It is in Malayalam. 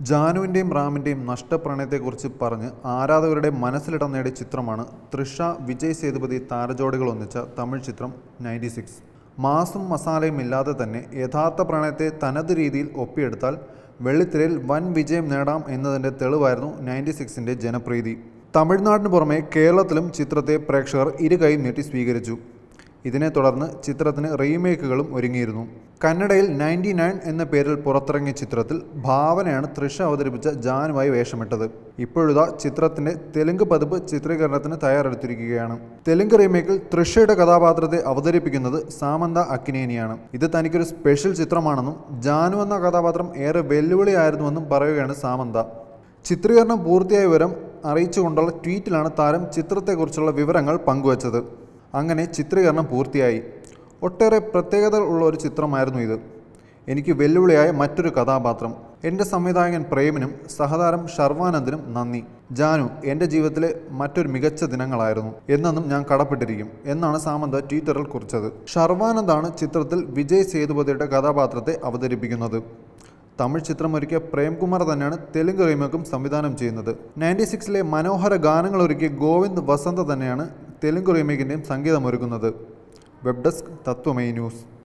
ജാനുവിൻ്റെയും റാമിൻ്റെയും നഷ്ടപ്രണയത്തെക്കുറിച്ച് പറഞ്ഞ് ആരാധകരുടെ മനസ്സിലിടം നേടിയ ചിത്രമാണ് തൃഷ വിജയ് സേതുപതി താരജോഡികൾ ഒന്നിച്ച തമിഴ് ചിത്രം നയൻറ്റി സിക്സ് മാസും മസാലയും ഇല്ലാതെ തന്നെ യഥാർത്ഥ പ്രണയത്തെ തനത് രീതിയിൽ ഒപ്പിയെടുത്താൽ വെള്ളിത്തിരയിൽ വൻ വിജയം നേടാം എന്നതിൻ്റെ തെളിവായിരുന്നു നയൻറ്റി സിക്സിൻ്റെ ജനപ്രീതി തമിഴ്നാടിന് പുറമെ കേരളത്തിലും ചിത്രത്തെ പ്രേക്ഷകർ ഇരുകൈയും നീട്ടി സ്വീകരിച്ചു ഇതിനെ തുടർന്ന് ചിത്രത്തിന് റീമേക്കുകളും ഒരുങ്ങിയിരുന്നു കന്നഡയിൽ നയൻറ്റി നയൻ എന്ന പേരിൽ പുറത്തിറങ്ങിയ ചിത്രത്തിൽ ഭാവനയാണ് തൃഷ അവതരിപ്പിച്ച ജാനുവായി വേഷമിട്ടത് ഇപ്പോഴിതാ ചിത്രത്തിന്റെ തെലുങ്ക് പതിപ്പ് ചിത്രീകരണത്തിന് തയ്യാറെടുത്തിരിക്കുകയാണ് തെലുങ്ക് റീമേക്കിൽ തൃഷയുടെ കഥാപാത്രത്തെ അവതരിപ്പിക്കുന്നത് സാമന്ത അക്കിനേനിയാണ് ഇത് തനിക്കൊരു സ്പെഷ്യൽ ചിത്രമാണെന്നും ജാനു എന്ന കഥാപാത്രം ഏറെ വെല്ലുവിളിയായിരുന്നുവെന്നും പറയുകയാണ് സാമന്ത ചിത്രീകരണം പൂർത്തിയായ വിവരം അറിയിച്ചുകൊണ്ടുള്ള ട്വീറ്റിലാണ് താരം ചിത്രത്തെക്കുറിച്ചുള്ള വിവരങ്ങൾ പങ്കുവച്ചത് അങ്ങനെ ചിത്രീകരണം പൂർത്തിയായി ഒട്ടേറെ പ്രത്യേകതകൾ ഉള്ള ഒരു ചിത്രമായിരുന്നു ഇത് എനിക്ക് വെല്ലുവിളിയായ മറ്റൊരു കഥാപാത്രം എൻ്റെ സംവിധായകൻ പ്രേമിനും സഹതാരം ഷർവാനന്ദിനും നന്ദി ജാനു എൻ്റെ ജീവിതത്തിലെ മറ്റൊരു മികച്ച ദിനങ്ങളായിരുന്നു എന്നെന്നും ഞാൻ കടപ്പെട്ടിരിക്കും എന്നാണ് സാമന്ത ട്വിറ്ററിൽ കുറിച്ചത് ഷർവാനന്ദാണ് ചിത്രത്തിൽ വിജയ് സേതുപതിയുടെ കഥാപാത്രത്തെ അവതരിപ്പിക്കുന്നത് തമിഴ് ചിത്രമൊരുക്കിയ പ്രേംകുമാർ തന്നെയാണ് തെലുങ്ക് റീമേക്കും സംവിധാനം ചെയ്യുന്നത് നയൻറ്റി സിക്സിലെ മനോഹര ഗാനങ്ങൾ ഒരുക്കിയ ഗോവിന്ദ് വസന്ത തന്നെയാണ് തെലുങ്ക് റീമേക്കിൻ്റെയും സംഗീതമൊരുക്കുന്നത് വെബ് ഡെസ്ക് തത്വമൈ ന്യൂസ്